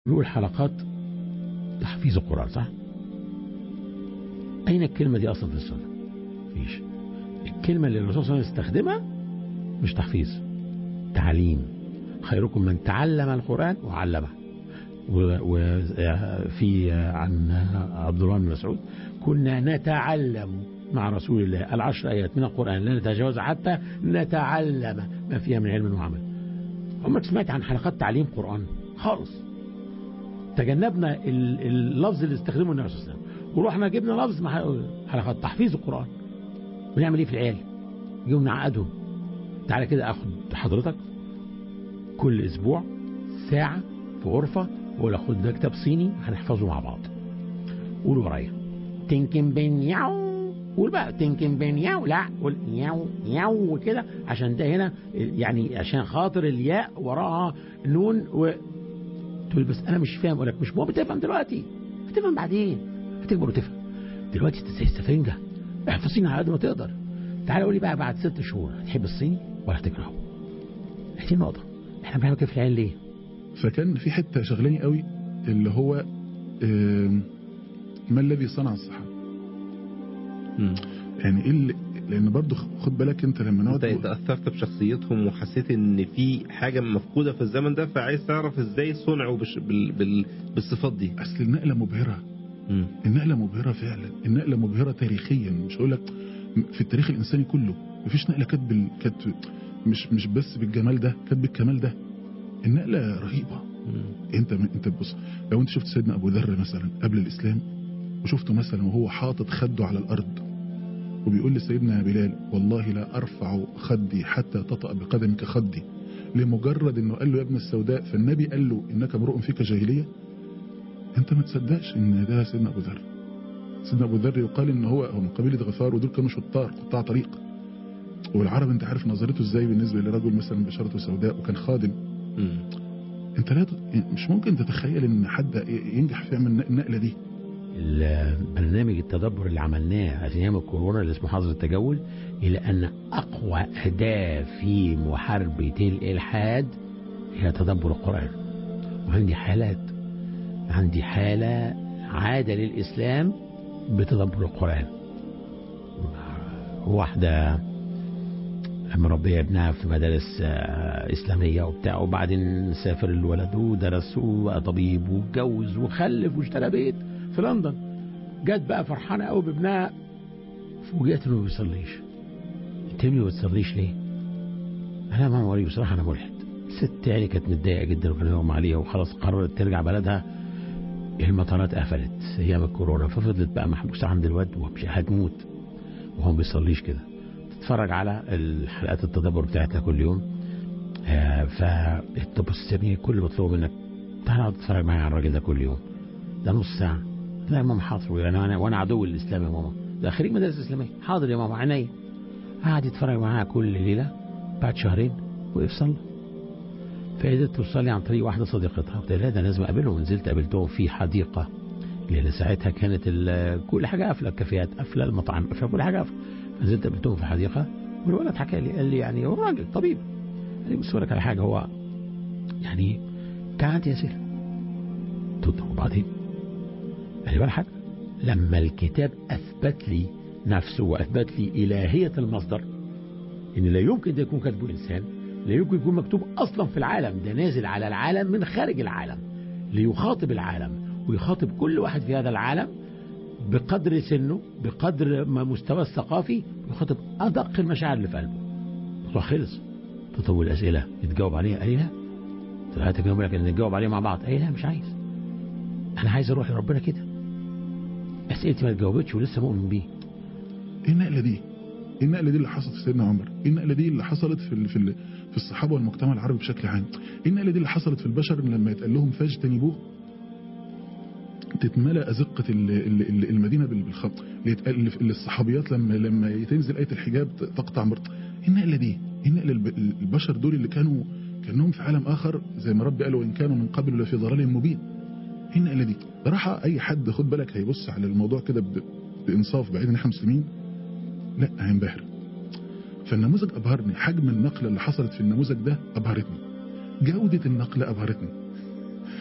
نقول حلقات تحفيظ القرآن صح أين الكلمة دي أصلا في السنة فيش الكلمة اللي الرسول صلى الله عليه وسلم استخدمها مش تحفيظ تعليم خيركم من تعلم القرآن وعلمه وفي عن عبد الله بن مسعود كنا نتعلم مع رسول الله العشر آيات من القرآن لا نتجاوز حتى نتعلم ما فيها من علم وعمل عمرك سمعت عن حلقات تعليم قرآن خالص تجنبنا اللفظ اللي استخدمه النبي صلى الله عليه وسلم ورحنا جبنا لفظ مع حلقات تحفيظ القرآن ونعمل ايه في العيال يوم نعقدهم تعالى كده اخد حضرتك كل اسبوع ساعة في غرفة ولا خد ده كتاب صيني هنحفظه مع بعض قول ورايا تنكن بين ياو قول بقى تنكن بين ياو لا قول ياو ياو كده عشان ده هنا يعني عشان خاطر الياء وراها نون و تقول بس انا مش فاهم اقول لك مش مهم تفهم دلوقتي هتفهم بعدين هتكبر وتفهم دلوقتي انت زي السفنجه احفظ صيني على قد ما تقدر تعالى قول لي بقى بعد ست شهور هتحب الصيني ولا هتكرهه دي النقطه احنا بنعمل كده في العيال ليه فكان في حته شغلاني قوي اللي هو ما الذي صنع الصحابه يعني ايه اللي لان برضه خد بالك انت لما نقعد انت تاثرت بشخصيتهم وحسيت ان في حاجه مفقوده في الزمن ده فعايز تعرف ازاي صنعوا بش... بال... بال... بالصفات دي اصل النقله مبهره مم. النقله مبهره فعلا النقله مبهره تاريخيا مش هقول لك في التاريخ الانساني كله مفيش نقله كانت بال... كانت مش مش بس بالجمال ده كانت بالكمال ده النقله رهيبه مم. انت انت بص لو انت شفت سيدنا ابو ذر مثلا قبل الاسلام وشفته مثلا وهو حاطط خده على الارض وبيقول لسيدنا بلال والله لا ارفع خدي حتى تطأ بقدمك خدي لمجرد انه قال له يا ابن السوداء فالنبي قال له انك امرؤ فيك جاهليه انت ما تصدقش ان ده سيدنا ابو ذر سيدنا ابو ذر يقال ان هو هو من قبيله غفار ودول كانوا شطار قطاع طريق والعرب انت عارف نظرته ازاي بالنسبه لرجل مثلا بشرته سوداء وكان خادم مم. انت لا مش ممكن تتخيل ان حد ينجح في يعمل النقله دي البرنامج التدبر اللي عملناه ايام الكورونا اللي اسمه حظر التجول الى ان اقوى اداه في محاربه الالحاد هي تدبر القران وعندي حالات عندي حاله عاده للاسلام بتدبر القران واحده مربية ابنها في مدارس إسلامية وبتاع وبعدين سافر الولد ودرس وبقى طبيب واتجوز وخلف واشترى بيت في لندن جت بقى فرحانة قوي بابنها فوجئت انه ما بيصليش انت ابني ما بتصليش ليه؟ انا يا ماما ولي بصراحة انا ملحد ست يعني كانت متضايقة جدا وكان يوم عليها وخلاص قررت ترجع بلدها المطارات قفلت ايام الكورونا ففضلت بقى محبوسة عند الواد ومش هتموت وهو ما بيصليش كده تتفرج على الحلقات التدبر بتاعتنا كل يوم آه فانت بص يا ابني كل اللي بطلبه منك تعالى اقعد تتفرج معايا على الراجل ده كل يوم ده نص ساعة لا يا ماما حاضر يعني أنا وأنا عدو الإسلام يا ماما ده خريج مدارس إسلامية حاضر يا ماما عينيا قعد يتفرج معاها كل ليلة بعد شهرين وقف صلى فقدرت توصلي عن طريق واحدة صديقتها قلت لها ده لازم أقابلهم ونزلت قابلتهم في حديقة لأن ساعتها كانت كل حاجة قافلة الكافيهات قافلة المطاعم قافلة كل حاجة قافلة فنزلت قابلتهم في الحديقة والولد حكى لي قال لي يعني هو راجل طبيب قال لي بص لك على حاجة هو يعني كان عندي أسئلة قلت له وبعدين قال لي بقى حاجة لما الكتاب أثبت لي نفسه وأثبت لي إلهية المصدر إن لا يمكن ده يكون كاتبه إنسان لا يمكن يكون مكتوب أصلا في العالم ده نازل على العالم من خارج العالم ليخاطب العالم ويخاطب كل واحد في هذا العالم بقدر سنه بقدر مستوى الثقافي يخاطب أدق المشاعر اللي في قلبه الموضوع خلص تطول الأسئلة يتجاوب عليها قال لي لا طلعت كده لك ان نتجاوب عليها مع بعض قال لي لا مش عايز انا عايز اروح لربنا كده اسئلتي ما اتجاوبتش ولسه مؤمن بيه ايه النقله دي ايه النقله دي اللي حصلت في سيدنا عمر ايه النقله دي اللي حصلت في ال في ال في الصحابه والمجتمع العربي بشكل عام ايه النقله دي اللي حصلت في البشر لما يتقال لهم فاجتنبوه تتملى أزقة المدينة بالخط اللي الصحابيات لما لما تنزل آية الحجاب تقطع مرت ايه النقلة دي؟ ايه النقلة البشر دول اللي كانوا كانهم في عالم آخر زي ما ربي قال وإن كانوا من قبل لفي ضلال مبين ايه النقلة دي؟ صراحة أي حد خد بالك هيبص على الموضوع كده بإنصاف بعيد إن احنا مسلمين لا هينبهر فالنموذج أبهرني حجم النقلة اللي حصلت في النموذج ده أبهرتني جودة النقلة أبهرتني